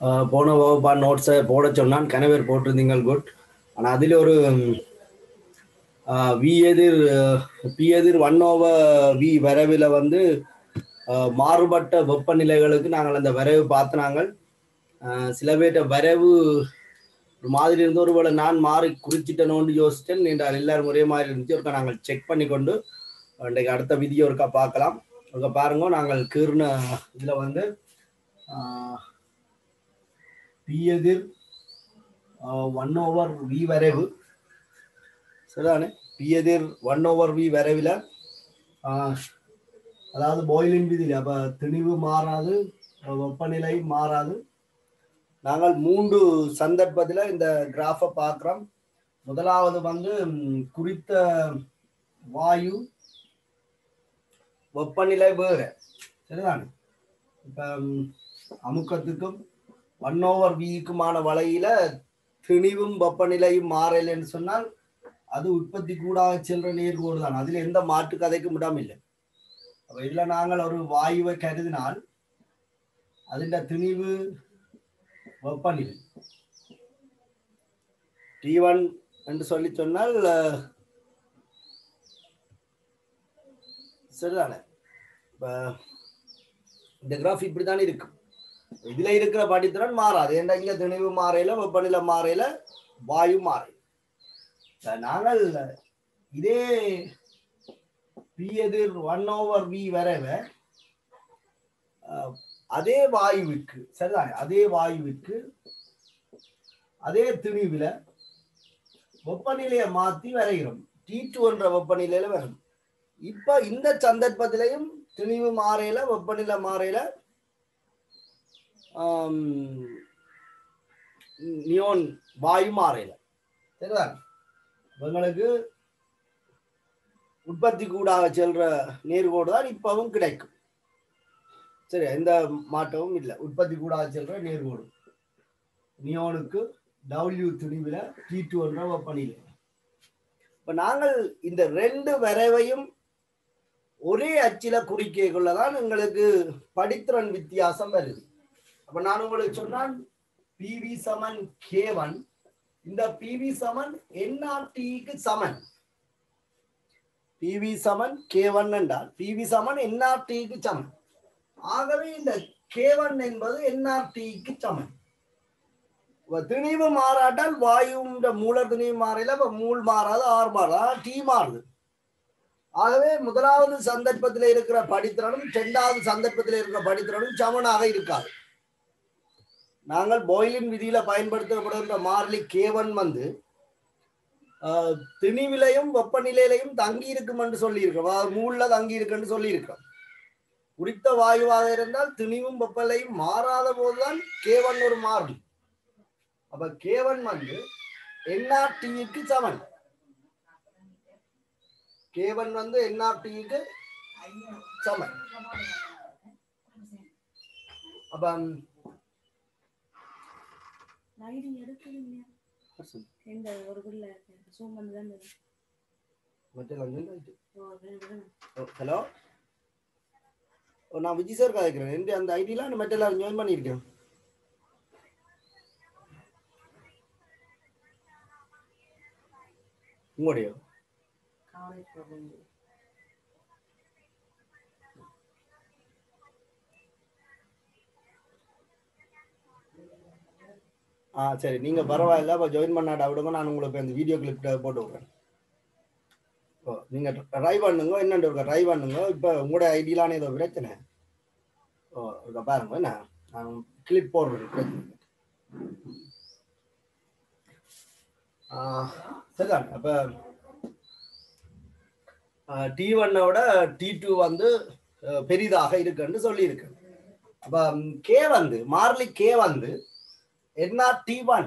ஆஹ் போன வகுப்பா நோட்ஸை போட சொன்னான் கணவர் போட்டிருந்தீங்க குட் ஆனால் அதில் ஒரு வி எதிர் பி எதிர் ஒன் ஓவர் வி வரவில் வந்து ஆஹ் மாறுபட்ட வெப்பநிலைகளுக்கு நாங்கள் அந்த வரைவு பார்த்து நாங்கள் ஆஹ் சில பேர்ட்ட வரைவு ஒரு மாதிரி இருந்து ஒருவேளை நான் மாறி குறிச்சிட்டனோன்னு யோசிச்சேன் என்றால் எல்லாரும் ஒரே மாதிரி இருந்துச்சு ஒருக்கா நாங்கள் செக் பண்ணி கொண்டு இன்றைக்கு அடுத்த விதியை ஒருக்கா பார்க்கலாம் ஒருக்கா பாருங்க நாங்கள் கீர்ன இதில் வந்து பி எதிர் ஒன் ஓவர் வி வரைவு சரிதானே பி எதிர் ஒன் ஓவர் வி வரைவில் அதாவது பாயிலின் விதியில் அப்போ திணிவு மாறாது வெப்பநிலை மாறாது நாங்கள் மூன்று சந்தர்ப்பத்தில் இந்த கிராஃபை பார்க்குறோம் முதலாவது வந்து ம், குறித்த வாயு வெப்பநிலை வேறு சரிதானே இப்போ அமுக்கத்துக்கும் ஒன் ஓவர் விக்குமான வலையில திணிவும் வெப்பநிலையும் மாறலைன்னு சொன்னால் அது உற்பத்தி கூடாக செல்ற நேர்கோடு தான் அதில் எந்த மாற்று கதைக்கும் இடமில்லை அப்போ இதில் நாங்கள் ஒரு வாயுவை கருதினால் அதில் திணிவு வெப்பநிலை டி ஒன் என்று சொல்லி சொன்னால் அஹ், சரிதானே இப்ப இந்த கிராஃப் இப்படித்தானே இருக்கு இதுல இருக்கிற படித்திறன் மாறாது ஏன்டா இங்க திணிவு மாறையில வெப்பநிலை மாறையில வாயு மாறை இப்ப நாங்கள் இதே பி எதிர் ஒன் ஓவர் வி வரவ அஹ், அதே வாயுவிற்கு சரிதானே அதே வாயுவிற்கு அதே திணிவுல வெப்பநிலையை மாத்தி வரைகிறோம் டி டூ என்ற வெப்பநிலையில வரும் இப்ப இந்த சந்தர்ப்பத்திலையும் திணிவு மாறையில வெப்பநிலை மாறையில ஆம், நியோன் வாயு மாறையில சரிதான் இவங்களுக்கு உற்பத்தி கூடாக செல்ற நேர்கோடு தான் இப்பவும் கிடைக்கும் சரி எந்த மாற்றமும் இல்லை உற்பத்தி கூடாக செல்ற நேர்கோடு நியோனுக்கு டபிள்யூ துணிவில் டி டூ என்ற வெப்பநிலை இப்ப நாங்கள் இந்த ரெண்டு வரைவையும் ஒரே அச்சில குறிக்கைக்குள்ளதான் எங்களுக்கு படித்திறன் வித்தியாசம் வருது அப்ப நான் உங்களுக்கு சொன்னான் பிவி சமன் கே ஒன் இந்த பிவி சமன் என்ஆர்டிக்கு சமன் பிவி சமன் கே ஒன் என்றால் பிவி சமன் என்ஆர்டிக்கு சமன் ஆகவே இந்த கே ஒன் என்பது என்ஆர்டிக்கு சமன் இப்ப திணிவு மாறாட்டால் வாயுன்ற மூலர் திணிவு மாறையில இப்ப மூல் மாறாது ஆர் மாறாது டி மாறுது ஆகவே முதலாவது சந்தர்ப்பத்தில் இருக்கிற படித்திறனும் இரண்டாவது சந்தர்ப்பத்தில் இருக்கிற படித்திறனும் சமனாக இருக்காது நாங்கள் பாய்லின் விதியில பயன்படுத்தப்படுகின்ற மாறிலி கேவன் வந்து ஆஹ், திணிவிலையும் வெப்பநிலையிலையும் தங்கி இருக்கும் என்று சொல்லியிருக்கோம் அதாவது மூழ்ல தங்கி இருக்குன்னு சொல்லியிருக்கோம் குறித்த வாயுவாக இருந்தால் திணிவும் வெப்பநிலையும் மாறாத போதுதான் கேவன் ஒரு மாறிலி அப்ப கேவன் வந்து என்ஆர்டிக்கு சமன் கேவன் வந்து என்ஆர்டிக்கு சமன் அப்ப லைடிங் எடுக்குதுங்க இந்த ஒரு குள்ள ஜூம் பண்ணி தான் ஹலோ நான் விஜய் சார் கதைக்கிறேன் எந்த அந்த ஐடியில் மற்ற எல்லாரும் ஜாயின் பண்ணியிருக்கேன் உங்களுடைய ஆ சரி நீங்கள் பரவாயில்ல அப்போ ஜாயின் பண்ணாட விடுங்க நான் உங்களுக்கு அந்த வீடியோ கிளிப் போட்டு விட்றேன் ஓ நீங்கள் ட்ரை பண்ணுங்க என்னண்டு இருக்கா ட்ரை பண்ணுங்க இப்போ உங்களோட ஐடியிலான ஏதோ பிரச்சனை ஓ இருக்கா பாருங்க என்ன நான் கிளிப் போடுறேன் பிரச்சனை இல்லை. ஆ, சரிதான் அப்போ டி ஒன்னோட டி டூ வந்து அஹ், பெரிதாக இருக்குன்னு சொல்லியிருக்கு அப்போ கே வந்து மார்லி கே வந்து என்ன டி ஒன்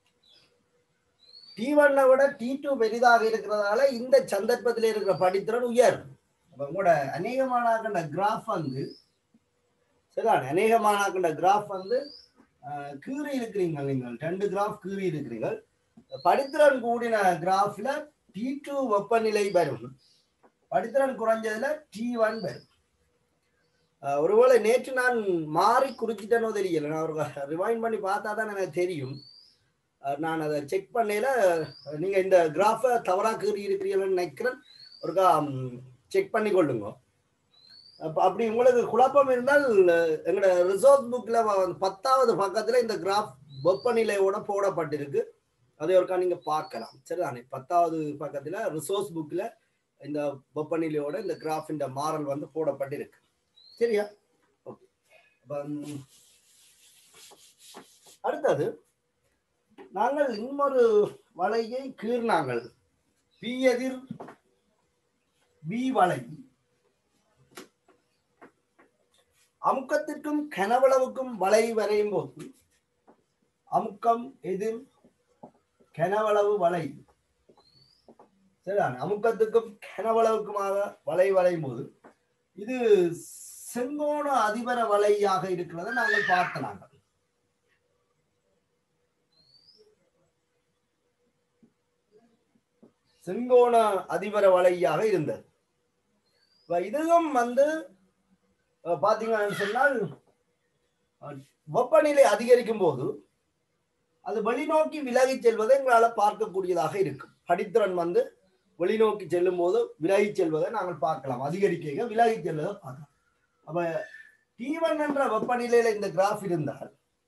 டி ஒன்னை விட டி டூ பெரிதாக இருக்கிறதால இந்த சந்தர்ப்பத்தில் இருக்கிற படித்திறன் உயர் அப்ப உங்களோட அநேகமானாக்கின்ற கிராஃப் வந்து சரிதான் அநேகமானாக்கின்ற கிராஃப் வந்து அஹ், கீறி இருக்கிறீங்க நீங்கள் ரெண்டு கிராஃப் கீறி இருக்கிறீர்கள் படித்திறன் கூடின கிராஃப்ல டி டூ வெப்பநிலை வரும் படித்திறன் குறைஞ்சதுல டி ஒன் வரும் அஹ், ஒருவேளை நேற்று நான் மாறி குறிச்சிட்டேனோ தெரியல நான் ஒரு ரிவைண்ட் பண்ணி பார்த்தா தான் எனக்கு தெரியும் அஹ், நான் அதை செக் பண்ணையில அஹ், நீங்க இந்த கிராஃபை தவறா கீறி இருக்கிறீங்கன்னு நினைக்கிறேன் ஒருக்கா செக் பண்ணி கொள்ளுங்க அப்ப அப்படி உங்களுக்கு குழப்பம் இருந்தால் அஹ், எங்களோட ரிசோர்ஸ் புக்ல பத்தாவது பக்கத்துல இந்த கிராஃப் வெப்பநிலையோட போடப்பட்டிருக்கு அதை ஒருக்கா நீங்க பார்க்கலாம் சரிதானே பத்தாவது பக்கத்துல ரிசோர்ஸ் புக்ல இந்த வெப்பநிலையோட இந்த கிராஃப் இந்த மாறல் வந்து போடப்பட்டிருக்கு சரியா ஓகே அப்ப, ம், அடுத்தது நாங்கள் இன்னொரு வலையை கீர்னாங்கள் பி எதிர் பி வலை அமுக்கத்திற்கும் கனவளவுக்கும் வலை வரையும் போது அமுக்கம் எதிர் கனவளவு வலை சரிதான் அமுக்கத்துக்கும் கனவளவுக்குமாக வலை வளையும் போது இது செங்கோண அதிபர வலையாக இருக்கிறத நாங்கள் பார்த்த நாங்கள் செங்கோண அதிபர வலையாக இருந்தது இப்ப இதுவும் வந்து அஹ், பாத்தீங்கன்னு சொன்னால் அஹ், வெப்பநிலை அதிகரிக்கும் போது அது வெளிநோக்கி விலகிச் செல்வதை எங்களால் பார்க்கக்கூடியதாக இருக்கும் படித்திறன் வந்து வெளிநோக்கி செல்லும் போது விலகிச் செல்வதை நாங்கள் பார்க்கலாம் அதிகரிக்க விலகிச் செல்வதை பார்க்கலாம் அப்ப T1 என்ற வெப்பநிலையில இந்த கிராஃப் இருந்தால்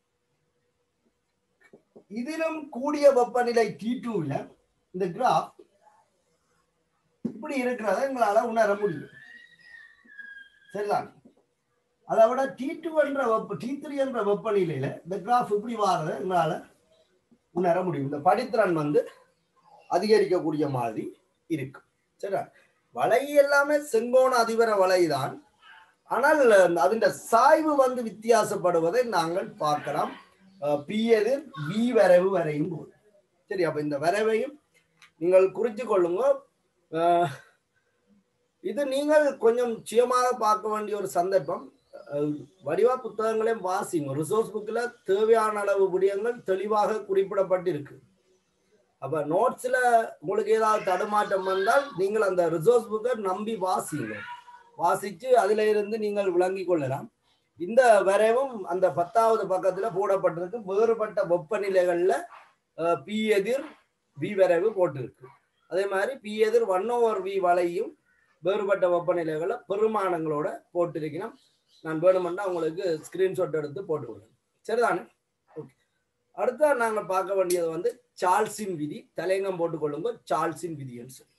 இதிலும் கூடிய வெப்பநிலை T2 ல இந்த கிராஃப் இப்படி இருக்கிறத எங்களால உணர முடியும் சரிதான் அதை விட T2 என்ற வெப்ப T3 என்ற வெப்பநிலையில இந்த கிராஃப் இப்படி வாரதை எங்களால உணர முடியும் இந்த படித்திறன் வந்து அதிகரிக்கக்கூடிய மாதிரி இருக்கு சரியா வலை எல்லாமே செங்கோண அதிபர வலைதான் ஆனால் அதன் சாய்வு வந்து வித்தியாசப்படுவதை நாங்கள் பார்க்கலாம் அஹ், பி எதிர் வி வரைவு வரையும் போது சரி அப்ப இந்த வரைவையும் நீங்கள் குறித்து கொள்ளுங்க அஹ், இது நீங்கள் கொஞ்சம் சுயமாக பார்க்க வேண்டிய ஒரு சந்தர்ப்பம் அஹ், வடிவா புத்தகங்களையும் வாசிங்க ரிசோர்ஸ் புக்கில் தேவையான அளவு விடயங்கள் தெளிவாக குறிப்பிடப்பட்டிருக்கு அப்ப நோட்ஸ்ல உங்களுக்கு ஏதாவது தடுமாற்றம் வந்தால் நீங்கள் அந்த ரிசோர்ஸ் புக்கை நம்பி வாசிங்க வாசிச்சு அதுல இருந்து நீங்கள் விளங்கிக் கொள்ளலாம் இந்த வரைவும் அந்த பத்தாவது பக்கத்துல போடப்பட்டிருக்கு வேறுபட்ட வெப்பநிலைகள்ல அஹ், பி எதிர் வி வரைவு போட்டிருக்கு அதே மாதிரி பி எதிர் ஒன் ஓவர் வி வலையும் வேறுபட்ட வெப்பநிலைகளை பெருமானங்களோட போட்டிருக்கணும் நான் வேணுமென்னா உங்களுக்கு ஸ்கிரீன்ஷாட் எடுத்து போட்டுக்கொள்ளுங்க சரிதானே ஓகே அடுத்தா நாங்கள் பார்க்க வேண்டியது வந்து சார்ல்ஸின் விதி தலையங்கம் போட்டுக்கொள்ளுங்க சார்ல்ஸின் விதின்னு சொல்லி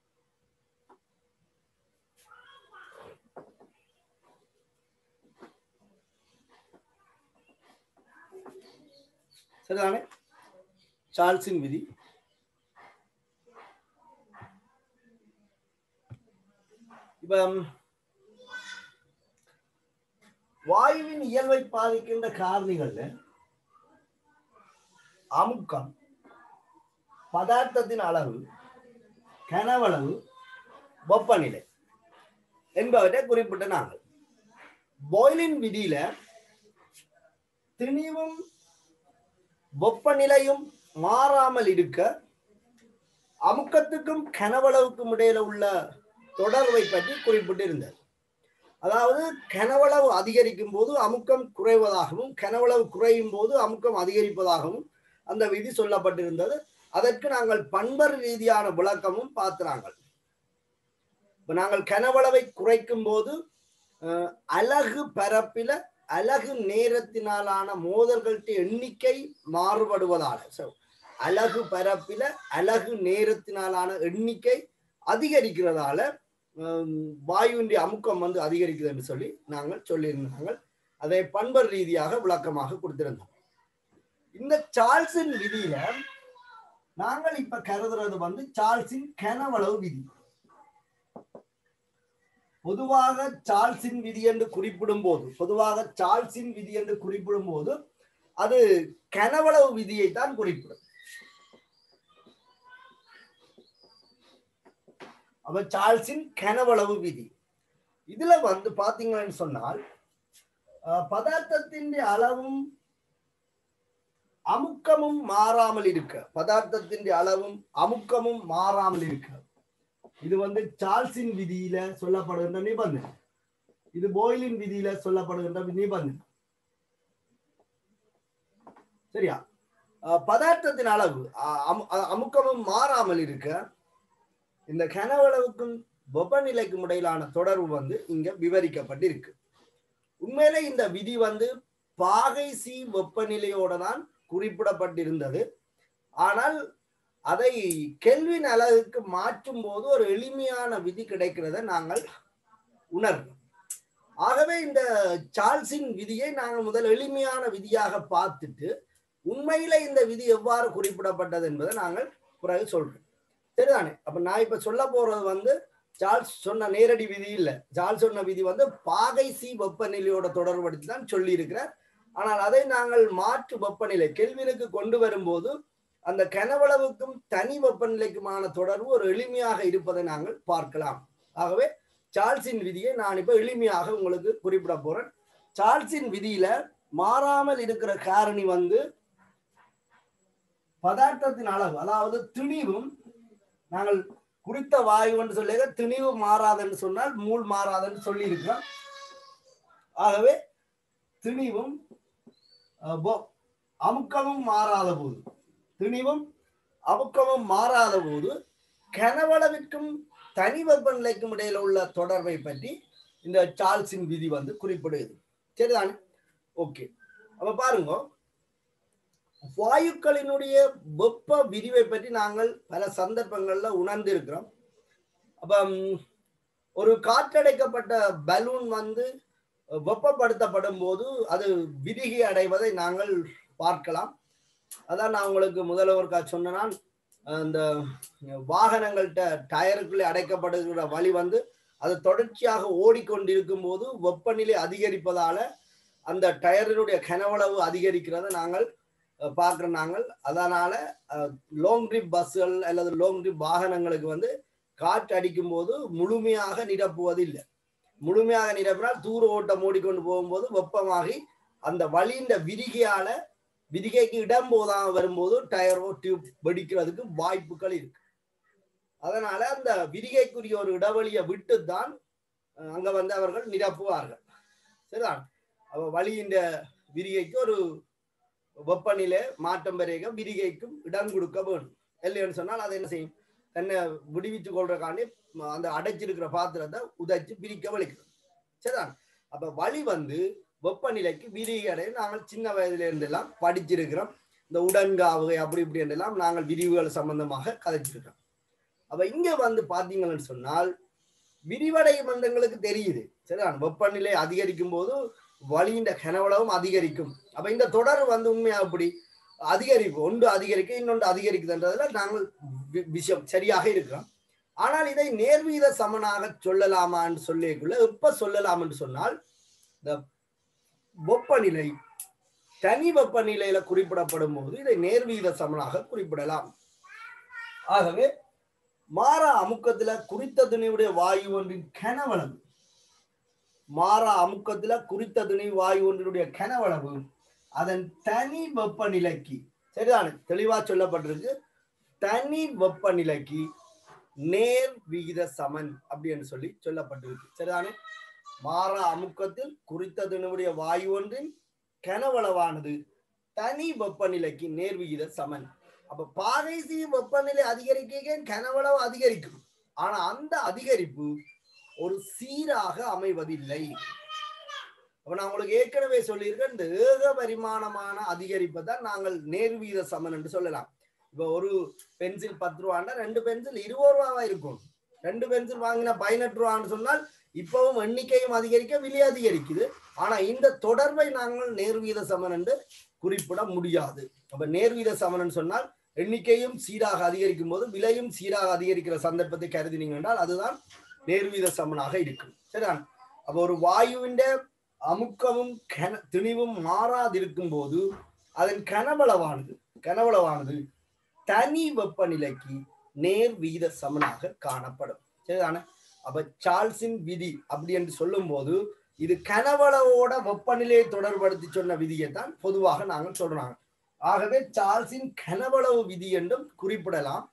சரிதானே சார்ல்ஸின் விதி இப்ப ம், வாயுவின் இயல்பை பாதிக்கின்ற காரணிகள்ல அமுக்கம் பதார்த்தத்தின் அளவு கனவளவு வெப்பநிலை என்பவற்றை குறிப்பிட்ட நாங்கள் பாய்லின் விதியில திணிவும் வெப்பநிலையும் மாறாமல் இருக்க அமுக்கத்துக்கும் கனவளவுக்கும் இடையில உள்ள தொடர்பை பற்றி குறிப்பிட்டிருந்தார் அதாவது கனவளவு அதிகரிக்கும் போது அமுக்கம் குறைவதாகவும் கனவளவு குறையும் போது அமுக்கம் அதிகரிப்பதாகவும் அந்த விதி சொல்லப்பட்டிருந்தது அதற்கு நாங்கள் பண்பர் ரீதியான விளக்கமும் பார்க்கிறாங்கள் இப்ப நாங்கள் கனவளவை குறைக்கும் போது அஹ், அலகு பரப்பில அலகு நேரத்தினாலான மோதல்களுடைய எண்ணிக்கை மாறுபடுவதால So, அலகு பரப்பில அலகு நேரத்தினாலான எண்ணிக்கை அதிகரிக்கிறதால ஹம், வாயுவினுடைய அமுக்கம் வந்து அதிகரிக்குது என்று சொல்லி நாங்கள் சொல்லியிருந்தாங்க அதை பண்பர் ரீதியாக விளக்கமாக கொடுத்திருந்தோம் இந்த சார்ல்ஸின் விதியில நாங்கள் இப்ப கருதுறது வந்து சார்ல்ஸின் கனவளவு விதி பொதுவாக சார்ல்ஸின் விதி என்று குறிப்பிடும் போது பொதுவாக சார்ல்ஸின் விதி என்று குறிப்பிடும் போது அது கனவளவு விதியை தான் குறிப்பிடும் அப்ப சார்ல்ஸின் கனவளவு விதி இதுல வந்து பாத்தீங்கன்னு சொன்னால் அஹ், பதார்த்தத்தின் அளவும் அமுக்கமும் மாறாமல் இருக்க பதார்த்தத்தின் அளவும் அமுக்கமும் மாறாமல் இருக்க இது வந்து சார்ல்ஸின் விதியில சொல்லப்படுகின்ற நிபந்தனை இது போயிலின் விதியில சொல்லப்படுகின்ற நிபந்தனை சரியா அஹ் பதார்த்தத்தின் அளவு அ- அமு- அ- அமுக்கமும் மாறாமல் இருக்க இந்த கனவளவுக்கும் வெப்பநிலைக்கும் இடையிலான தொடர்பு வந்து இங்க விவரிக்கப்பட்டிருக்கு உண்மையிலே இந்த விதி வந்து பாகை சி வெப்பநிலையோட தான் குறிப்பிடப்பட்டிருந்தது ஆனால் அதை கெல்வின் அலகுக்கு மாற்றும் போது ஒரு எளிமையான விதி கிடைக்கிறத நாங்கள் உணர்றோம் ஆகவே இந்த சார்ல்ஸின் விதியை நாங்கள் முதல் எளிமையான விதியாக பார்த்துட்டு உண்மையில இந்த விதி எவ்வாறு குறிப்பிடப்பட்டது என்பதை நாங்கள் பிறகு சொல்றோம் சரிதானே அப்ப நான் இப்ப சொல்ல போறது வந்து சார்ல்ஸ் சொன்ன நேரடி விதி இல்ல சார்ல்ஸ் சொன்ன விதி வந்து பாகை சி வெப்பநிலையோட தொடர்படுத்தி தான் சொல்லி இருக்கிறார் ஆனால் அதை நாங்கள் மாற்று வெப்பநிலை கெல்வினுக்கு கொண்டு வரும்போது அந்த கனவளவுக்கும் தனி வெப்பநிலைக்குமான தொடர்பு ஒரு எளிமையாக இருப்பதை நாங்கள் பார்க்கலாம் ஆகவே சார்ல்ஸின் விதியை நான் இப்ப எளிமையாக உங்களுக்கு குறிப்பிட போறேன் சார்ல்ஸின் விதியில மாறாமல் இருக்கிற காரணி வந்து பதார்த்தத்தின் அளவு அதாவது திணிவும் நாங்கள் குறித்த வாயு என்று சொல்லிய திணிவு மாறாதுன்னு சொன்னால் மூல் மாறாதுன்னு சொல்லி இருக்கிறோம் ஆகவே திணிவும் அஹ், பொ- அமுக்கமும் மாறாத போது திணிவும் அமுக்கமும் மாறாத போது கனவளவிற்கும் தனி வெப்பநிலைக்கும் இடையில உள்ள தொடர்பை பற்றி இந்த சார்ல்ஸின் விதி வந்து குறிப்பிடுது சரிதானே ஓகே அப்ப பாருங்க வாயுக்களினுடைய வெப்ப விரிவை பற்றி நாங்கள் பல சந்தர்ப்பங்கள்ல உணர்ந்திருக்கிறோம் அப்ப ம், ஒரு காற்றடைக்கப்பட்ட பலூன் வந்து வெப்பப்படுத்தப்படும் போது அது விரிகை அடைவதை நாங்கள் பார்க்கலாம் அதான் நான் உங்களுக்கு முதல்வருக்கா சொன்னேன் அந்த வாகனங்கள்கிட்ட டயருக்குள்ளே அடைக்கப்படுகிற வழி வந்து அது தொடர்ச்சியாக ஓடிக்கொண்டிருக்கும் போது வெப்பநிலை அதிகரிப்பதால அந்த டயரினுடைய கனவளவு அதிகரிக்கிறத நாங்கள் அஹ், பார்க்கிறோம் நாங்கள் அதனால லாங் ட்ரிப் பஸ்கள் அல்லது லாங் ட்ரிப் வாகனங்களுக்கு வந்து காற்று அடிக்கும் போது முழுமையாக நிரப்புவது இல்லை முழுமையாக நிரப்பினால் தூர ஓட்டம் ஓடிக்கொண்டு போகும்போது வெப்பமாகி அந்த வழியின் விரிகையால விரிகைக்கு இடம் போதாம வரும்போது டயரோ டியூப் வெடிக்கிறதுக்கு வாய்ப்புகள் இருக்கு அதனால அந்த விரிகைக்குரிய ஒரு இடைவெளியை விட்டு தான் அஹ், அங்க வந்து அவர்கள் நிரப்புவார்கள் சரிதான் அப்ப வழியின் விரிகைக்கு ஒரு வெப்பநிலை மாற்றம் பெருக விரிகைக்கும் இடம் கொடுக்க வேண்டும் இல்லைன்னு சொன்னால் அதை என்ன செய்யும் தன்னை விடுவிச்சு கொள்றதுக்காண்டி ம, அந்த அடைச்சிருக்கிற பாத்திரத்தை உதைச்சு பிரிக்க வலிக்கும் சரிதான் அப்ப வழி வந்து வெப்பநிலைக்கு விரிகை அடைய நாங்கள் சின்ன வயதுல இருந்தெல்லாம் படிச்சிருக்கிறோம் இந்த உடன்காவு அப்படி இப்படி என்றெல்லாம் நாங்கள் விரிவுகள் சம்பந்தமாக கதைச்சிருக்கிறோம் அப்ப இங்க வந்து பாத்தீங்கன்னு சொன்னால் விரிவடை மந்தங்களுக்கு தெரியுது சரிதான் வெப்பநிலை அதிகரிக்கும் போது வழியின் கனவளவும் அதிகரிக்கும் அப்ப இந்த தொடர் வந்து உண்மையா அப்படி அதிகரிப்பு ஒன்று அதிகரிக்க இன்னொன்று அதிகரிக்குதுன்றதுல நாங்கள் வி- விஷயம் சரியாக இருக்கிறோம் ஆனால் இதை நேர்வீத சமனாக சொல்லலாமான்னு சொல்லிக்குள்ள எப்ப சொல்லலாம் என்று சொன்னால் இந்த வெப்பநிலை தனி வெப்பநிலையில குறிப்பிடப்படும் போது இதை நேர்வீத சமனாக குறிப்பிடலாம் ஆகவே மாறா அமுக்கத்துல குறித்த துணிவுடைய வாயு ஒன்றின் கனவளவு மாறா அமுக்கத்துல குறித்த துணி வாயு ஒன்றினுடைய கனவளவு அதன் தனி வெப்பநிலைக்கு சரிதானே தெளிவா சொல்லப்பட்டிருக்கு தனி வெப்பநிலைக்கு நேர் விகித சமன் அப்படின்னு சொல்லி சொல்லப்பட்டிருக்கு சரிதானே மாறா அமுக்கத்தில் குறித்த தினமுடைய வாயு ஒன்றின் கனவளவானது தனி வெப்பநிலைக்கு நேர் விகித சமன் அப்ப பாகைசி வெப்பநிலை அதிகரிக்க கனவளவு அதிகரிக்கும் ஆனா அந்த அதிகரிப்பு ஒரு சீராக அமைவதில்லை அப்ப நான் உங்களுக்கு ஏற்கனவே சொல்லியிருக்கேன் இந்த ஏக பரிமாணமான அதிகரிப்பை தான் நாங்கள் நேர்வீத சமன் என்று சொல்லலாம் இப்ப ஒரு பென்சில் பத்து ரூபாண்டா ரெண்டு பென்சில் இருபது ரூபாவா இருக்கும் ரெண்டு பென்சில் வாங்கினா பதினெட்டு ரூபான்னு சொன்னால் இப்பவும் எண்ணிக்கையும் அதிகரிக்க விலை அதிகரிக்குது ஆனா இந்த தொடர்பை நாங்கள் நேர்வீத சமன் என்று குறிப்பிட முடியாது அப்ப நேர்வீத சமன் சொன்னால் எண்ணிக்கையும் சீராக அதிகரிக்கும் போது விலையும் சீராக அதிகரிக்கிற சந்தர்ப்பத்தை கருதினீங்க என்றால் அதுதான் நேர்வீத சமனாக இருக்கும் சரிதான் அப்ப ஒரு வாயுவின் அமுக்கமும் கன திணிவும் மாறாதிருக்கும் போது அதன் கனவளவானது கனவளவானது தனி வெப்பநிலைக்கு நேர் விகித சமனாக காணப்படும் சரிதானே அப்ப சார்ல்ஸின் விதி அப்படி என்று சொல்லும் போது இது கனவளவோட வெப்பநிலையை தொடர்படுத்தி சொன்ன விதியை தான் பொதுவாக நாங்கள் சொல்றாங்க ஆகவே சார்ல்ஸின் கனவளவு விதி என்றும் குறிப்பிடலாம்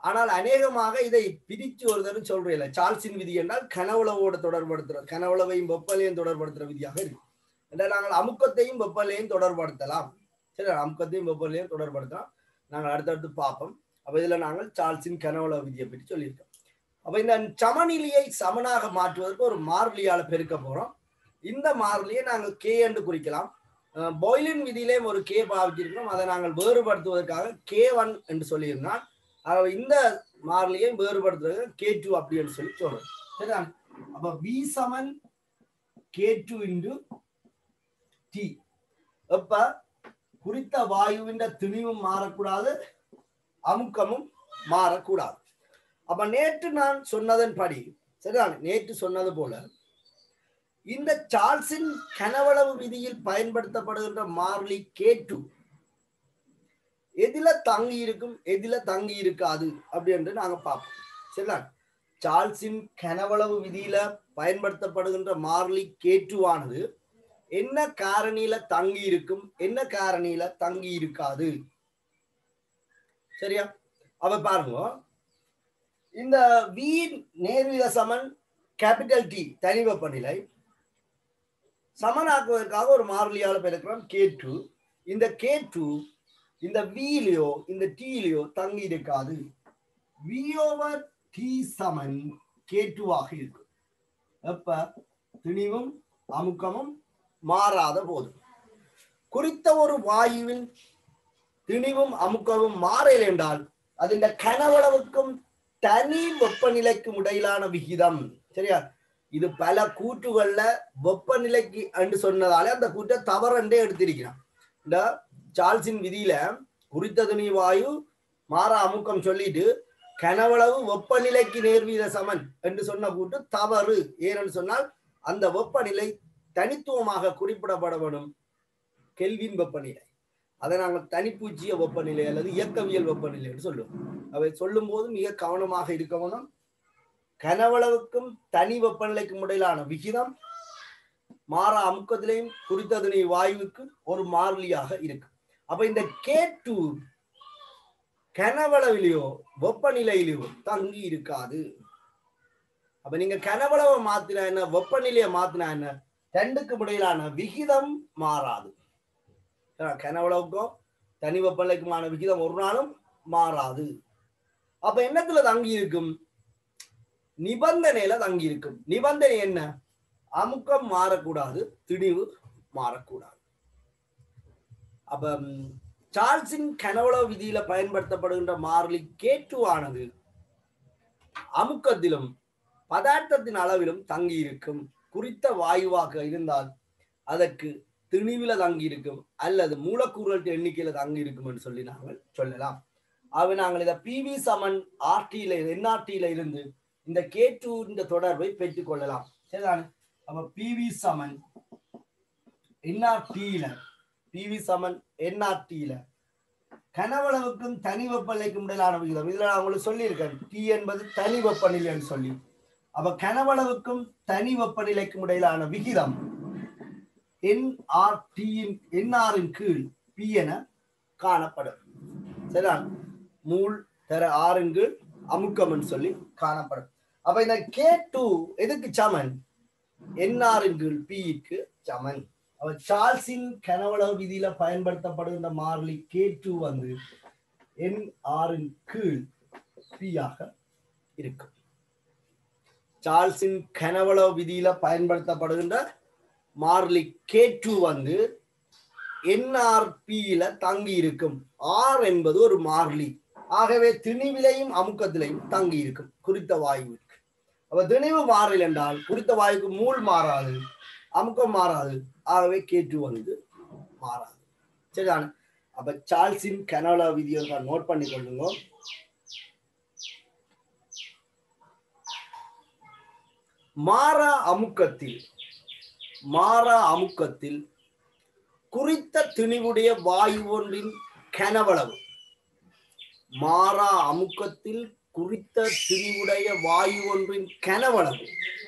ஆனால் அநேகமாக இதை பிரிச்சு ஒரு தரம் சொல்றேன் சார்ல்ஸின் விதி என்றால் கனவுளவோடு தொடர்படுத்துற கனவுளவையும் வெப்பலையும் தொடர்படுத்துற விதியாக இருக்கு என்றால் நாங்கள் அமுக்கத்தையும் வெப்பலையும் தொடர்படுத்தலாம் சரி அமுக்கத்தையும் வெப்பலையும் தொடர்படுத்தலாம் நாங்கள் அடுத்தடுத்து பார்ப்போம் அப்ப இதுல நாங்கள் சார்ல்ஸின் கனவுள விதியை பற்றி சொல்லியிருக்கோம் அப்ப இந்த சமநிலையை சமனாக மாற்றுவதற்கு ஒரு மாறிலியால பெருக்க போறோம் இந்த மாறிலியை நாங்கள் கே என்று குறிக்கலாம் அஹ் பாய்லின் விதியிலேயும் ஒரு கே பாவிச்சிருக்கிறோம் அதை நாங்கள் வேறுபடுத்துவதற்காக கே ஒன் என்று சொல்லியிருந்தான் ஆகவே இந்த மாறிலியை வேறுபடுத்துறது கே டூ அப்படின்னு சொல்லி சொல்றோம் சரியா அப்ப வி சமன் கே டூ இன்டு டி அப்ப குறித்த வாயுவின் திணிவும் மாறக்கூடாது அமுக்கமும் மாறக்கூடாது அப்ப நேற்று நான் சொன்னதன் படி சரிதான் நேற்று சொன்னது போல இந்த சார்ல்ஸின் கனவளவு விதியில் பயன்படுத்தப்படுகின்ற மாறிலி கே டூ எதில தங்கி இருக்கும் எதில தங்கி இருக்காது அப்படின்னு நாங்க பார்ப்போம் சரிங்களா சார்ல்ஸின் கனவளவு விதியில பயன்படுத்தப்படுகின்ற மாறிலி கே டூ ஆனது என்ன காரணியில தங்கி இருக்கும் என்ன காரணியில தங்கி இருக்காது சரியா அவ பாருங்க இந்த வி நேர்வித சமன் கேபிட்டல் டி தனி வெப்பநிலை சமனாக்குவதற்காக ஒரு மாறிலியால பெருக்கிறோம் கே டூ இந்த கே டூ இந்த விலையோ இந்த டீலையோ தங்கி இருக்காது வி ஓவர் டி சமன் கே ஆக இருக்கும் எப்ப திணிவும் அமுக்கமும் மாறாத போது குறித்த ஒரு வாயுவின் திணிவும் அமுக்கமும் மாறல் என்றால் அதின் கனவளவுக்கும் தனி வெப்பநிலைக்கும் இடையிலான விகிதம் சரியா இது பல கூற்றுகள்ல வெப்பநிலைக்கு என்று சொன்னதாலே அந்த கூற்றை தவறண்டே எடுத்திருக்கிறான் இந்த சார்ல்ஸின் விதியில குறித்த துணி வாயு மாற அமுக்கம் சொல்லிட்டு கனவளவு வெப்பநிலைக்கு நேர்வீத சமன் என்று சொன்ன கூட்டு தவறு ஏனென்று சொன்னால் அந்த வெப்பநிலை தனித்துவமாக குறிப்பிடப்பட வேண்டும் கெல்வின் வெப்பநிலை அதை நாங்கள் தனிப்பூச்சிய வெப்பநிலை அல்லது இயக்கவியல் வெப்பநிலை என்று சொல்லுவோம் அவை சொல்லும் போது மிக கவனமாக இருக்க வேணும் கனவளவுக்கும் தனி வெப்பநிலைக்கும் இடையிலான விகிதம் மாற அமுக்கத்திலையும் குறித்ததனை வாயுவுக்கு ஒரு மாறிலியாக இருக்கு அப்ப இந்த கே டூ கனவளவிலையோ வெப்பநிலையிலையோ தங்கி இருக்காது அப்ப நீங்க கனவளவை மாத்தினா என்ன வெப்பநிலையை மாத்தினா என்ன ரெண்டுக்கும் இடையிலான விகிதம் மாறாது கனவளவுக்கும் தனி வெப்பநிலைக்குமான விகிதம் ஒரு நாளும் மாறாது அப்ப என்னத்துல தங்கி இருக்கும் நிபந்தனையில தங்கி இருக்கும் நிபந்தனை என்ன அமுக்கம் மாறக்கூடாது திணிவு மாறக்கூடாது அப்ப சார்ல்ஸின் கனவளவு விதியில பயன்படுத்தப்படுகின்ற மாறிலி கேட்டு ஆனது அமுக்கத்திலும் பதார்த்தத்தின் அளவிலும் தங்கி இருக்கும் குறித்த வாயுவாக இருந்தால் அதற்கு திணிவில தங்கி இருக்கும் அல்லது மூலக்கூறுகள் எண்ணிக்கையில தங்கி இருக்கும் என்று சொல்லி நாங்கள் சொல்லலாம் ஆகவே நாங்கள் இதை பிவி சமன் ஆர்டியில என்ஆர்டியில இருந்து இந்த கே டூ இந்த தொடர்பை பெற்றுக் கொள்ளலாம் சரிதானே அப்ப பிவி சமன் என்ஆர்டியில பிவி சமன் என்ஆர்டியில கனவளவுக்கும் தனி வெப்பநிலைக்கும் இடையிலான விகிதம் இதுல நான் உங்களுக்கு சொல்லியிருக்கேன் டி என்பது தனி வெப்பநிலைன்னு சொல்லி அப்ப கனவளவுக்கும் தனி வெப்பநிலைக்கும் இடையிலான விகிதம் என்ஆர்டியின் என்ஆரின் கீழ் பி என காணப்படும் சரிதா மூல் தர ஆறின் கீழ் அமுக்கம்னு சொல்லி காணப்படும் அப்ப இந்த கே டூ எதுக்கு சமன் என்ஆரின் கீழ் பிக்கு சமன் அவ சார்ல்ஸின் கனவளவு விதியில பயன்படுத்தப்படுகின்ற மாறிலி கே டூ வந்து என் ஆறின் கீழ் பி ஆக இருக்கும் சார்ல்ஸின் கனவளவு விதியில பயன்படுத்தப்படுகின்ற மாறிலி கே டூ வந்து என்ஆர்பியில தங்கி இருக்கும் ஆர் என்பது ஒரு மாறிலி ஆகவே திணிவிலையும் அமுக்கத்திலையும் தங்கி இருக்கும் குறித்த வாயுவிற்கு அப்ப திணிவு மாறல் என்றால் குறித்த வாயுக்கு மூல் மாறாது அமுக்கம் மாறாது ஆகவே கேட்டு வந்து மாறாது சரிதானே அப்ப சார்ல்ஸின் கனோலா விதியை நோட் பண்ணி கொள்ளுங்க மாறா அமுக்கத்தில் மாறா அமுக்கத்தில் குறித்த திணிவுடைய வாயு ஒன்றின் கனவளவு மாறா அமுக்கத்தில் குறித்த திணிவுடைய வாயு ஒன்றின் கனவளவு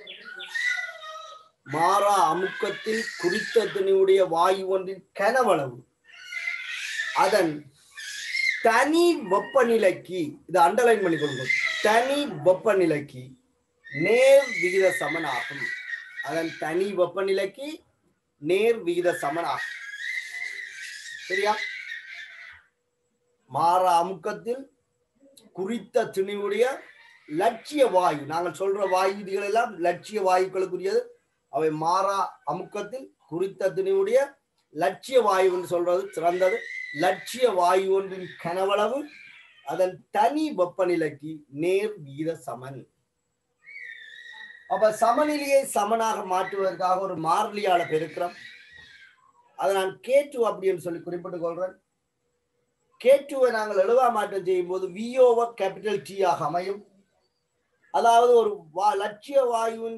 மாறா அமுக்கத்தில் குறித்த திணிவுடைய வாயு ஒன்றின் கனவளவு அதன் தனி வெப்பநிலைக்கு இது அண்டர்லைன் பண்ணி கொடுங்க தனி வெப்பநிலைக்கு நேர் விகித சமன் ஆகும் அதன் தனி வெப்பநிலைக்கு நேர் விகித சமன் ஆகும் சரியா மாற அமுக்கத்தில் குறித்த திணிவுடைய லட்சிய வாயு நாங்கள் சொல்ற வாயு விதிகள் எல்லாம் லட்சிய வாயுக்களுக்குரியது அவை மாறா அமுக்கத்தில் குறித்த திணிவுடைய லட்சிய வாயு என்று சொல்றது சிறந்தது லட்சிய வாயு ஒன்றின் கனவளவு அதன் தனி வெப்பநிலைக்கு நேர் விகித சமன் அப்ப சமநிலையை சமனாக மாற்றுவதற்காக ஒரு மாறிலியால பெருக்கிறோம் அதை நான் கேட்டு அப்படின்னு சொல்லி குறிப்பிட்டுக் கொள்றேன் கேட்டுவை நாங்கள் எழுவா மாற்றம் செய்யும் போது விஓவ கேபிட்டல் டி ஆக அமையும் அதாவது ஒரு வா லட்சிய வாயுவின்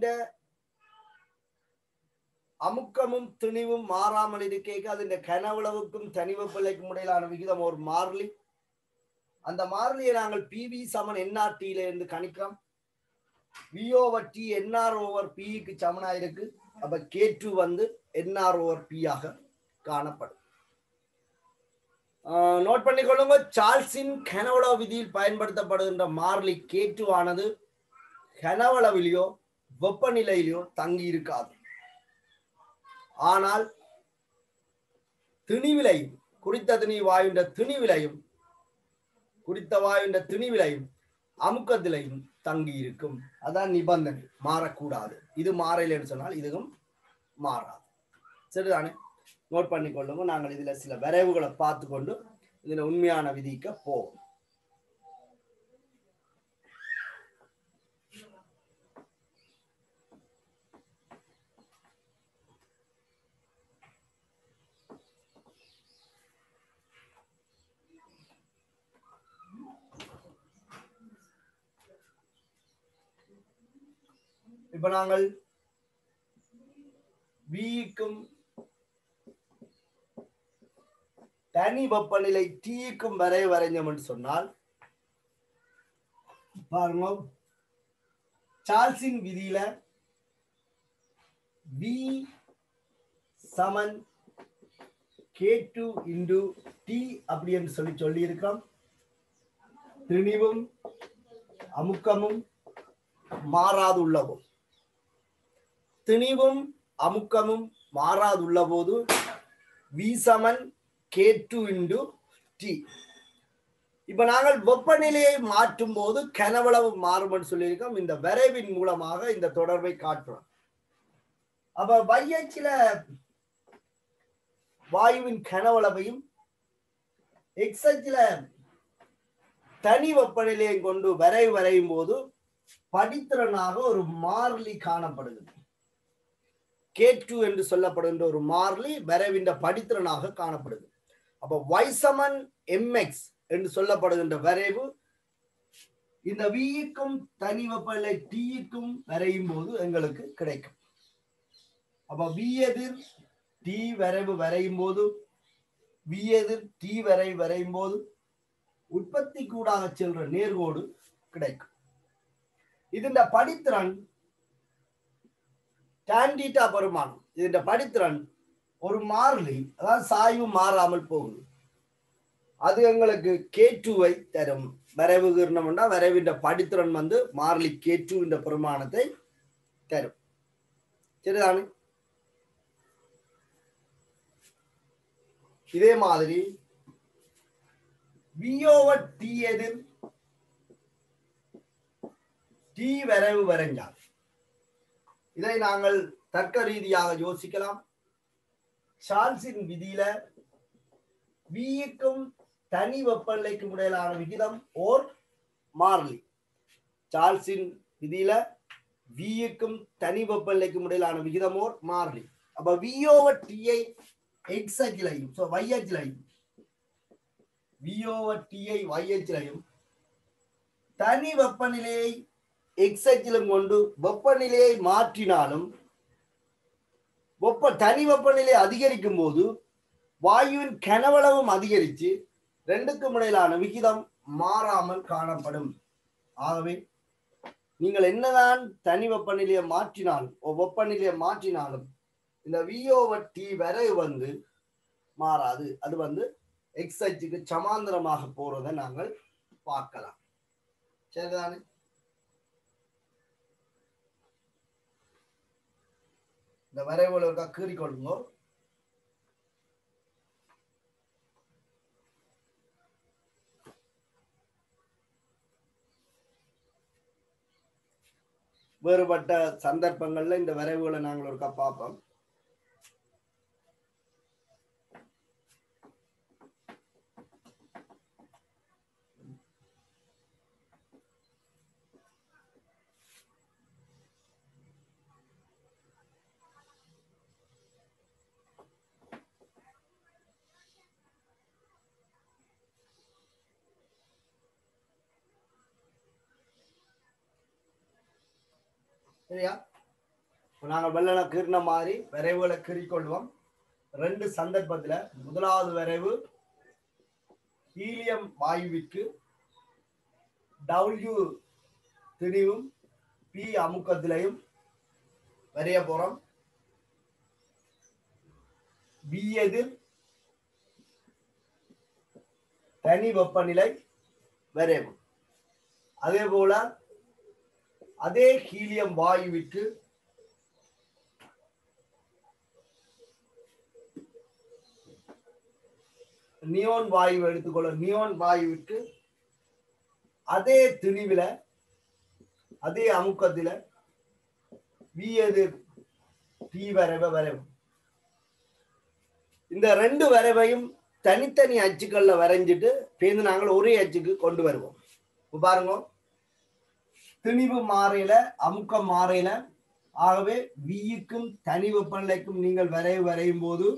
அமுக்கமும் திணிவும் மாறாமல் இருக்கேக்கு அது இந்த கனவுளவுக்கும் தனிவு பிள்ளைக்கும் இடையிலான விகிதம் ஒரு மாறிலி அந்த மாறிலியை நாங்கள் பிவி சமன் என்ஆர் டில இருந்து கணிக்கிறோம் V over T nR over பிக்கு சமனா இருக்கு அப்ப கே டூ வந்து என்ஆர் ஓவர் பி ஆக காணப்படும் நோட் பண்ணிக்கொள்ளுங்க சார்ல்ஸின் கனவள விதியில் பயன்படுத்தப்படுகின்ற மாறிலி கே டூ ஆனது கனவளவிலையோ வெப்பநிலையிலையோ தங்கி இருக்காது ஆனால் திணிவிலையும் குறித்த திணி வாயுண்ட திணிவிலையும் குறித்த வாயுண்ட திணிவிலையும் அமுக்கத்திலையும் தங்கி இருக்கும் அதான் நிபந்தனை மாறக்கூடாது இது மாறலைன்னு சொன்னால் இதுவும் மாறாது சரிதானே நோட் பண்ணிக்கொள்ளுங்க நாங்கள் இதுல சில விரைவுகளை பார்த்து கொண்டு இதுல உண்மையான விதிக்க போவோம் இப்ப நாங்கள் விக்கும் தனி வெப்பநிலை டீக்கும் வரை வரைஞ்சோம் என்று சொன்னால் பாருங்க சார்ல்ஸின் விதியில வி சமன் கே டூ இன்டு டி அப்படி என்று சொல்லி சொல்லி இருக்கோம் திணிவும் அமுக்கமும் மாறாது உள்ளவும் திணிவும் அமுக்கமும் மாறாதுள்ள போது வி சமன் கே டூ இன்டு டி இப்ப நாங்கள் வெப்பநிலையை மாற்றும் போது கனவளவு மாறும்னு சொல்லியிருக்கோம் இந்த வரைவின் மூலமாக இந்த தொடர்பை காட்டுறோம் அப்ப வையச்சில வாயுவின் கனவளவையும் எக்ஸச்சில தனி வெப்பநிலையை கொண்டு வரை வரையும் போது படித்திறனாக ஒரு மாறிலி காணப்படுகிறது கே டூ என்று சொல்லப்படுகின்ற ஒரு மாறிலி வரைவின்ற படித்திறனாக காணப்படுது அப்ப வைசமன் எம்எக்ஸ் என்று சொல்லப்படுகின்ற வரைவு இந்த விக்கும் தனி வெப்பநிலை டீக்கும் வரையும் போது எங்களுக்கு கிடைக்கும் அப்ப வி எதிர் டி வரைவு வரையும் போது வி எதிர் டி வரை வரையும் போது உற்பத்தி கூடாக செல்ற நேர்கோடு கிடைக்கும் ഇതിന്റെ படித்திறன் டான்டீட்டா பெருமானம் ഇതിന്റെ படித்திறன் ஒரு மாறிலி அதாவது சாய்வு மாறாமல் போகுது அது எங்களுக்கு கே டூவை தரும் வரைவு கீர்ணம்னா வரைவின்ற படித்திறன் வந்து மாறிலி கே டூ என்ற பெருமானத்தை தரும் சரிதானே இதே மாதிரி வியோவர் டி எதிர் டி வரைவு வரைஞ்சால் இதை நாங்கள் தர்க்க ரீதியாக யோசிக்கலாம் சார்ல்ஸின் விதியில விக்கும் தனி வெப்பநிலைக்கும் இடையிலான விகிதம் ஓர் மாறிலி சார்ல்ஸின் விதியில விக்கும் தனி வெப்பநிலைக்கும் இடையிலான விகிதம் ஓர் மாறிலி அப்ப வியோவர் டிஐ எக்ஸ் அச்சிலையும் ஸோ y அச்சிலையும் வியோவர் டிஐ y அச்சிலையும் தனி வெப்பநிலையை எக்ஸ் அச்சிலும் கொண்டு வெப்பநிலையை மாற்றினாலும் வெப்ப தனி வெப்பநிலை அதிகரிக்கும் போது வாயுவின் கனவளவும் அதிகரித்து ரெண்டுக்கும் இடையிலான விகிதம் மாறாமல் காணப்படும் ஆகவே நீங்கள் என்னதான் தனி வெப்பநிலையை மாற்றினாலும் வெப்பநிலையை மாற்றினாலும் இந்த விஓவர் டி வரை வந்து மாறாது அது வந்து எக்ஸ் அச்சுக்கு சமாந்தரமாக போறதை நாங்கள் பார்க்கலாம் சரிதானே இந்த வரைவுல இருக்கா கீறிக்கொள்ளுங்க வேறுபட்ட சந்தர்ப்பங்கள்ல இந்த வரைவுகளை நாங்கள் ஒருக்கா பார்ப்போம் சரியா இப்ப நாங்கள் வெள்ளனை கீறின மாதிரி விரைவுகளை கீறிக்கொள்வோம் ரெண்டு சந்தர்ப்பத்துல முதலாவது விரைவு ஹீலியம் வாயுவிற்கு டபிள்யூ திணிவும் பி அமுக்கத்திலையும் வரைய போறோம் பி எதிர் தனி வெப்பநிலை வரைவும் அதே போல அதே ஹீலியம் வாயுவிற்கு நியோன் வாயு எடுத்துக்கொள்ள நியோன் வாயுவிற்கு அதே திணிவில அதே அமுக்கத்தில வி எதிர் டி வரைவை வரைவும் இந்த ரெண்டு வரைவையும் தனித்தனி அச்சுக்கள்ல வரைஞ்சிட்டு பேருந்து நாங்கள் ஒரே அச்சுக்கு கொண்டு வருவோம் இப்ப பாருங்க திணிவு மாறையில அமுக்கம் மாறையில ஆகவே விக்கும் தனி வெப்பநிலைக்கும் நீங்கள் வரைவு வரையும் போது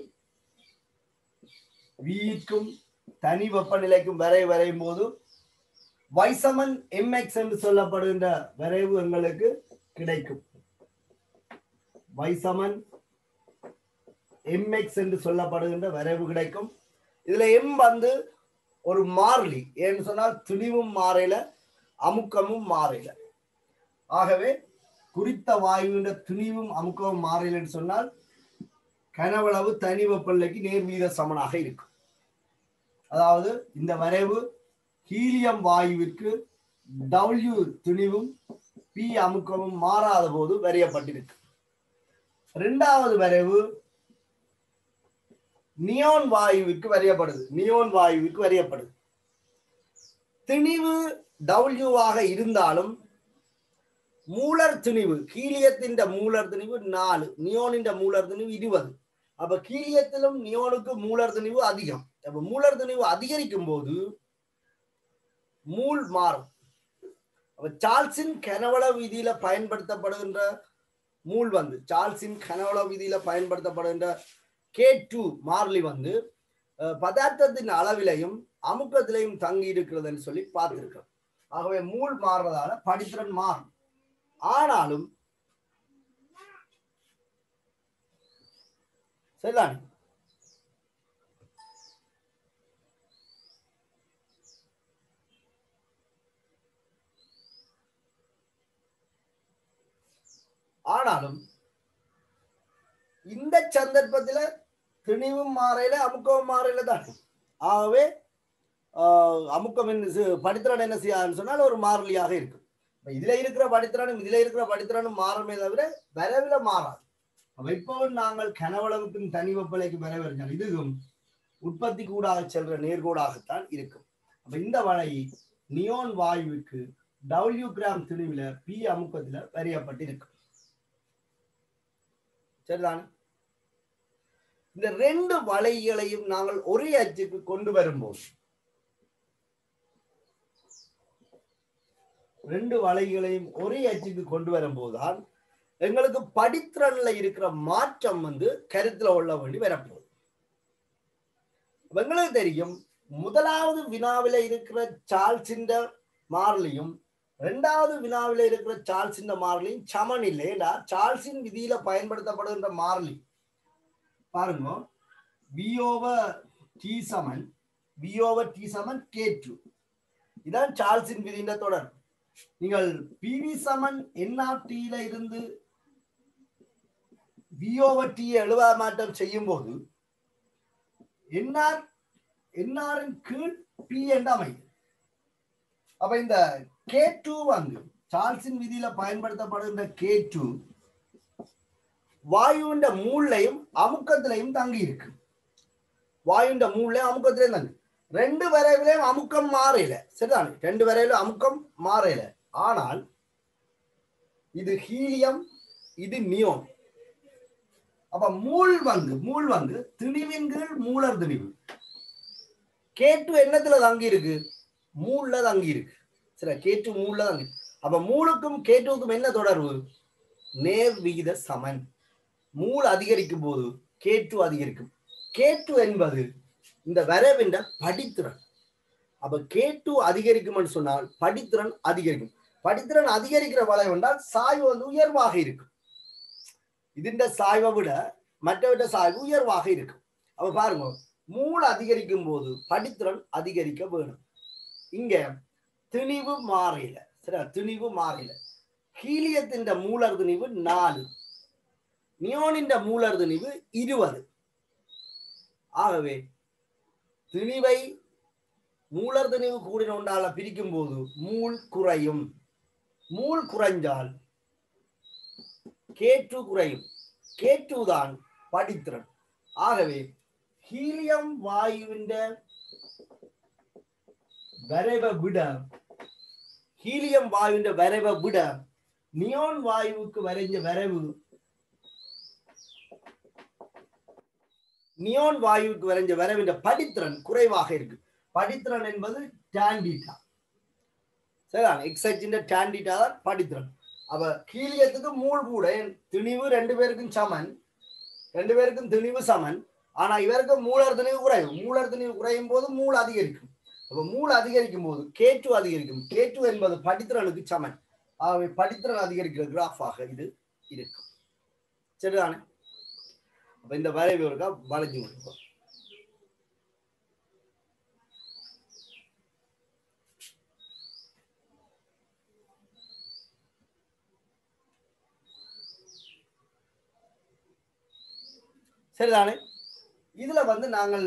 விக்கும் தனி வெப்பநிலைக்கும் வரை வரையும் போது வைசமன் எம்எக்ஸ் என்று சொல்லப்படுகின்ற வரைவு எங்களுக்கு கிடைக்கும் வைசமன் எம்எக்ஸ் என்று சொல்லப்படுகின்ற வரைவு கிடைக்கும் இதுல எம் வந்து ஒரு மாறிலி ஏன்னு சொன்னால் துணிவும் மாறையில அமுக்கமும் மாறையில ஆகவே குறித்த வாயுவின் துணிவும் அமுக்கமும் மாறையிலன்னு சொன்னால் கனவளவு தனி வெப்பநிலைக்கு நேர்வீத சமனாக இருக்கும் அதாவது இந்த வரைவு ஹீலியம் வாயுவிற்கு டபிள்யூ துணிவும் பி அமுக்கமும் மாறாத போது வரையப்பட்டிருக்கு இரண்டாவது வரைவு நியோன் வாயுவிற்கு வரையப்படுது நியோன் வாயுவிற்கு வரையப்படுது திணிவு டபிள்யூவாக இருந்தாலும் மூலர் திணிவு கீலியத்தின் மூலர் திணிவு நாலு நியோனின் மூலர் திணிவு இருபது அப்ப கீலியத்திலும் நியோனுக்கு மூலர் திணிவு அதிகம் அப்ப மூலர் திணிவு அதிகரிக்கும் போது மூல் மாறும் அப்ப சார்ல்ஸின் கனவள விதியில பயன்படுத்தப்படுகின்ற மூல் வந்து சார்ல்ஸின் கனவள விதியில பயன்படுத்தப்படுகின்ற கே டூ மார்லி வந்து அஹ், பதார்த்தத்தின் அளவிலையும் அமுக்கத்திலையும் தங்கி இருக்கிறதுன்னு சொல்லி பார்த்திருக்கோம் ஆகவே மூல் மாறுறதால படித்திறன் மாறும் ஆனாலும் சரிதான் ஆனாலும் இந்த சந்தர்ப்பத்துல திணிவும் மாறையில அமுக்கவும் மாறையில தான் ஆகவே ஆஹ், அமுக்கம் என்ன செய்- படித்திறன் என்ன செய்யாதுன்னு சொன்னால் ஒரு மாறிலியாக இருக்கும் இப்ப இதுல இருக்கிற படித்திறனும் இதுல இருக்கிற படித்திறனும் மாறுமே தவிர விரைவில் மாறாது அப்ப இப்பவும் நாங்கள் கனவளவுக்கும் தனி வெப்பலைக்கு விரைவறிஞர் இதுவும் உற்பத்தி கூடாக செல்ற நேர்கோடாகத்தான் இருக்கும் அப்ப இந்த வலை நியோன் வாயுவுக்கு டபிள்யூ கிராம் திணிவுல பி அமுக்கத்துல வரையப்பட்டிருக்கும் சரிதானே இந்த ரெண்டு வலைகளையும் நாங்கள் ஒரே அச்சுக்கு கொண்டு வரும்போது ரெண்டு வலைகளையும் ஒரே அச்சுக்கு கொண்டு வரும்போதுதான் எங்களுக்கு படித்திறன்ல இருக்கிற மாற்றம் வந்து கருத்துல உள்ள வேண்டி வரப்போகுது அப்ப எங்களுக்கு தெரியும் முதலாவது வினாவில இருக்கிற சார்ல்ஸின் மாறிலியும் ரெண்டாவது வினாவில இருக்கிற சார்ல்ஸின் மாறிலியும் சமன் இல்லையா சார்ல்ஸின் விதியில பயன்படுத்தப்படுகின்ற மாறிலி பாருங்க வி ஓவர் டி சமன் வி ஓவர் டி சமன் கே டூ இதான் சார்ல்ஸின் விதியின் தொடர் நீங்கள் பிவி சமன் என்ஆர்டியில இருந்து வி ஓவர் டி எழுவ மாற்றம் செய்யும் போது என்ஆர் என்ஆரின் கீழ் பி என்று அமையும் அப்ப இந்த கே டூ வந்து சார்ல்ஸின் விதியில பயன்படுத்தப்படுகின்ற கே டூ வாயுவின் மூளையும் அமுக்கத்திலையும் தங்கி இருக்கு வாயுண்ட மூளையும் அமுக்கத்திலையும் தங்கி ரெண்டு வரைவிலையும் அமுக்கம் மாறையில சரிதானே ரெண்டு வரையிலும் அமுக்கம் மாறையில ஆனால் இது ஹீலியம் இது நியோன் அப்ப மூள் வந்து மூள் வந்து திணிவின் கீழ் மூலர் திணிவு கேட்டு என்னத்துல தங்கி இருக்கு மூள்ல தங்கி இருக்கு சரி கேட்டு மூள்ல தங்கி அப்ப மூளுக்கும் கேட்டுவுக்கும் என்ன தொடர்பு நேர் விகித சமன் மூள் அதிகரிக்கும் போது கேட்டு அதிகரிக்கும் கேட்டு என்பது இந்த வரைவின் படித்திறன் அப்ப கேட்டு அதிகரிக்கும்னு சொன்னால் படித்திறன் அதிகரிக்கும் படித்திறன் அதிகரிக்கிற வளைவு என்றால் சாய்வு வந்து உயர்வாக இருக்கும் ഇതിന്റെ சாய்வை விட மற்றவற்ற சாய்வு உயர்வாக இருக்கும் அப்ப பாருங்க மூள் அதிகரிக்கும் போது படித்திறன் அதிகரிக்க வேணும் இங்க திணிவு மாறையில சரியா திணிவு மாறையில ஹீலியத்தின் மூலர் திணிவு நாலு நியோனின் மூலர் திணிவு இருபது ஆகவே திணிவை மூலர் திணிவு கூடின ஒன்றால பிரிக்கும் போது மூள் குறையும் மூள் குறைஞ்சால் கேட்டு குறையும் கேட்டு தான் படித்திறன் ஆகவே ஹீலியம் வாயுவின் வரைவை விட ஹீலியம் வாயுவின் வரைவை விட நியோன் வாயுவுக்கு வரைஞ்ச வரைவு நியோன் வாயுவுக்கு வரைஞ்ச வரைவின் படித்திறன் குறைவாக இருக்கு படித்திறன் என்பது டாண்டிட்டா சரிதான் எக்ஸைச்சின் டாண்டிட்டா தான் படித்திறன் அப்ப ஹீலியத்துக்கு மூள் கூட திணிவு ரெண்டு பேருக்கும் சமன் ரெண்டு பேருக்கும் திணிவு சமன் ஆனா இவருக்கு மூலர் திணிவு குறையும் மூலர் திணிவு குறையும் போது மூள் அதிகரிக்கும் அப்ப மூள் அதிகரிக்கும் போது கேட்டு அதிகரிக்கும் கேட்டு என்பது படித்திறனுக்கு சமன் ஆகவே படித்திறன் அதிகரிக்கிற கிராஃபாக இது இருக்கும் சரிதானே அப்ப இந்த வரைவு இருக்கா வளைஞ்சு கொடுப்போம் சரிதானே இதுல வந்து நாங்கள்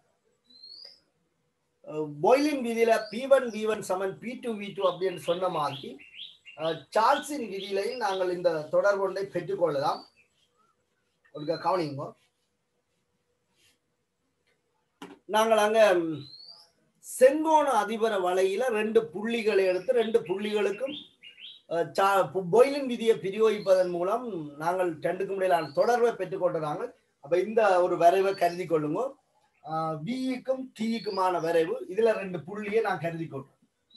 பாய்லின் விதியில பி ஒன் வி ஒன் சமன் பி டூ வி டூ அப்படின்னு சொன்ன மாதிரி அஹ், சார்ல்ஸின் விதியிலையும் நாங்கள் இந்த தொடர் ஒன்றை பெற்றுக்கொள்ளலாம் ஒரு கவனிங்க நாங்கள் அங்க ம், செங்கோண அதிபர வலையில ரெண்டு புள்ளிகளை எடுத்து ரெண்டு புள்ளிகளுக்கும் அஹ், சா- பாய்லின் விதியை பிரயோகிப்பதன் மூலம் நாங்கள் ரெண்டுக்கும் இடையிலான தொடர்பை பெற்றுக்கொண்ட நாங்கள் அப்ப இந்த ஒரு வரைவை கருதி கொள்ளுங்க விக்கும் டிக்குமான வரைவு இதுல ரெண்டு புள்ளியை நான் கருதி கொள்றேன்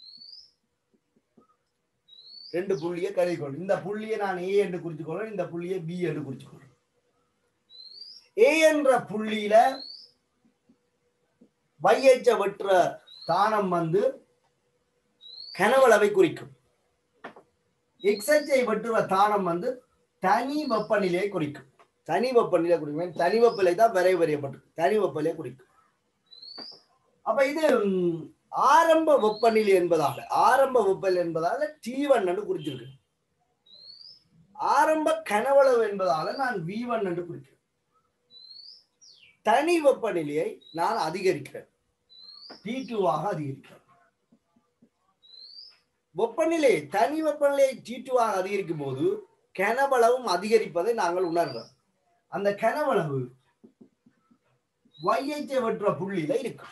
ரெண்டு புள்ளியை கருதி கொள்றேன் இந்த புள்ளியை நான் ஏ என்று குறித்துக் கொள்றேன் இந்த புள்ளியை பி என்று குறித்துக் கொள்றேன் ஏ என்ற புள்ளியில வையச்ச வெற்ற தானம் வந்து கனவளவை குறிக்கும் எக்ஸச்சை வெற்றுற தானம் வந்து தனி வெப்பநிலையை குறிக்கும் தனி வெப்பநிலை குறிக்கும் தனி வெப்பநிலை தான் வரை வரையப்பட்டிருக்கு தனி வெப்பநிலையை குறிக்கும் அப்ப இது ம், ஆரம்ப வெப்பநிலை என்பதால ஆரம்ப வெப்பநிலை என்பதால டி ஒன் என்று குறிச்சிருக்கு ஆரம்ப கனவளவு என்பதால நான் வி ஒன் என்று குறிக்கிறேன் தனி வெப்பநிலையை நான் அதிகரிக்கிறேன் டி டூவாக அதிகரிக்கிறேன் வெப்பநிலை தனி வெப்பநிலையை டி டூவாக அதிகரிக்கும் போது கனவளவும் அதிகரிப்பதை நாங்கள் உணர்றோம் அந்த கனவளவு வையச்சை வெற்ற புள்ளியில இருக்கும்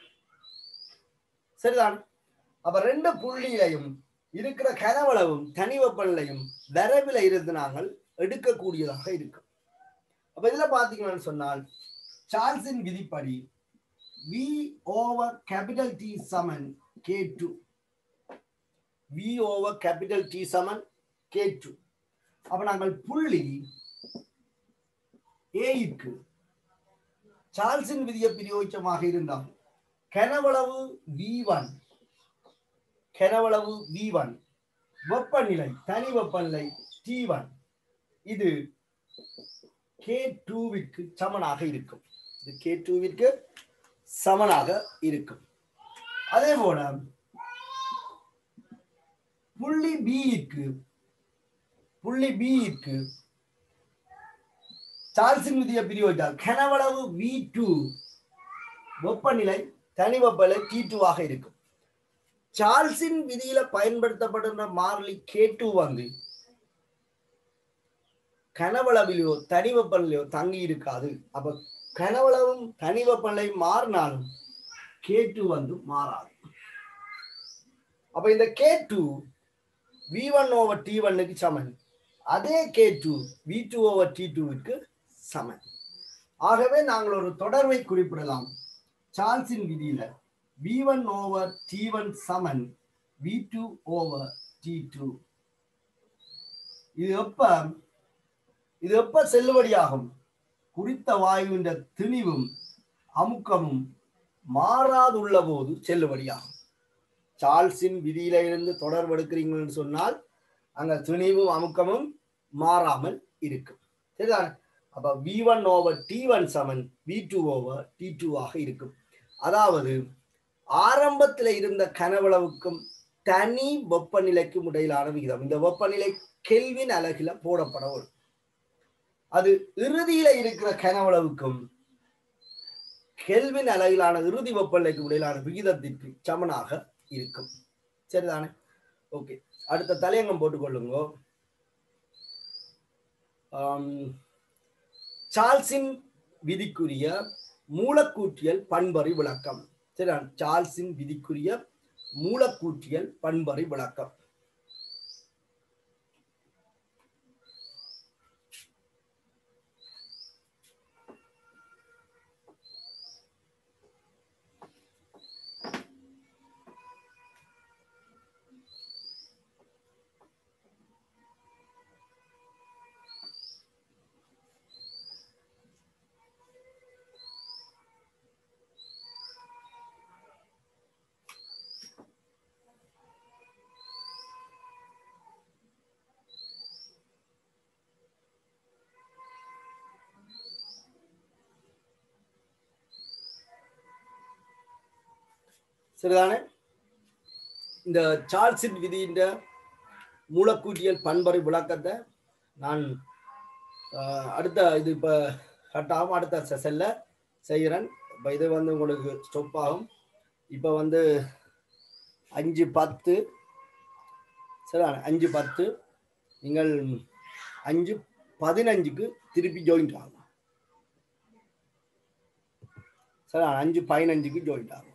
சரிதான் அப்ப ரெண்டு புள்ளியிலையும் இருக்கிற கனவளவும் தனி வெப்பநிலையும் வரவில இருந்து நாங்கள் எடுக்கக்கூடியதாக இருக்கும் அப்ப இதுல பாத்தீங்கன்னு சொன்னால் சார்ல்ஸின் விதிப்படி வி ஓவர் கேபிட்டல் டி சமன் K two V over capital T சமன் கே டூ அப்ப நாங்கள் புள்ளி ஏக்கு சார்ல்ஸின் விதிய பிரயோஜமாக இருந்தால் கனவளவு வி ஒன் கனவளவு வி ஒன் வெப்பநிலை தனி வெப்பநிலை டி ஒன் இது கே டூவிற்கு சமனாக இருக்கும் இது கே டூவிற்கு சமனாக இருக்கும் அதே போல புள்ளி பிக்கு புள்ளி பிக்கு சார்ல்ஸின் விதியை பிரிவுவிட்டால் கனவளவு வி டூ வெப்பநிலை தனி வெப்பநிலை டி ஆக இருக்கும் சார்ல்ஸின் விதியில பயன்படுத்தப்படுகிற மாறிலி கே டூ வந்து கனவளவிலோ தனி வெப்பநிலையோ தங்கி இருக்காது அப்ப கனவளவும் தனி வெப்பநிலை மாறினாலும் கே டூ வந்து மாறாது அப்ப இந்த K two V one over T ஒன்னுக்கு சமன் அதே K two V two over T டூவுக்கு சமன் ஆகவே நாங்கள் ஒரு தொடர்பை குறிப்பிடலாம் சார்ல்ஸின் விதியில V one over T one சமன் V two over T two இது எப்ப இது எப்ப செல்லுபடியாகும் குறித்த வாயுவின் திணிவும் அமுக்கமும் மாறாதுள்ள போது செல்லுபடியாகும் சார்ல்ஸின் விதியில இருந்து தொடர்பு எடுக்கிறீங்கன்னு சொன்னால் அங்க துணிவும் அமுக்கமும் மாறாமல் இருக்கும் சரிதானே அப்ப V one over T one சமன் V two over T two ஆக இருக்கும் அதாவது ஆரம்பத்தில் இருந்த கனவளவுக்கும் தனி வெப்பநிலைக்கும் இடையிலான விகிதம் இந்த வெப்பநிலை கெல்வின் அலகில போடப்பட வரும் அது இறுதியில இருக்கிற கனவளவுக்கும் கெல்வின் அலகிலான இறுதி வெப்பநிலைக்கும் இடையிலான விகிதத்திற்கு சமனாக இருக்கும் சரிதானே ஓகே அடுத்த தலையங்கம் போட்டுக்கொள்ளுங்க ஆம், சார்ல்ஸின் விதிக்குரிய மூலக்கூற்றியல் பண்பறி விளக்கம் சரியா சார்ல்ஸின் விதிக்குரிய மூலக்கூற்றியல் பண்பறி விளக்கம் சரிதானே இந்த சார்ல்ஸின் விதியின் மூலக்கூற்றியல் பண்பறை விளக்கத்தை நான் ஆஹ், அடுத்த இது இப்போ கட்டாகும் அடுத்த செஷன்ல செய்கிறேன் இப்போ இது வந்து உங்களுக்கு ஸ்டொப் ஆகும் இப்போ வந்து அஞ்சு பத்து சரிதானே அஞ்சு பத்து நீங்கள் அஞ்சு பதினஞ்சுக்கு திருப்பி ஜாயின்ட் ஆகும் சரி அஞ்சு பதினஞ்சுக்கு ஜாயின்ட் ஆகும்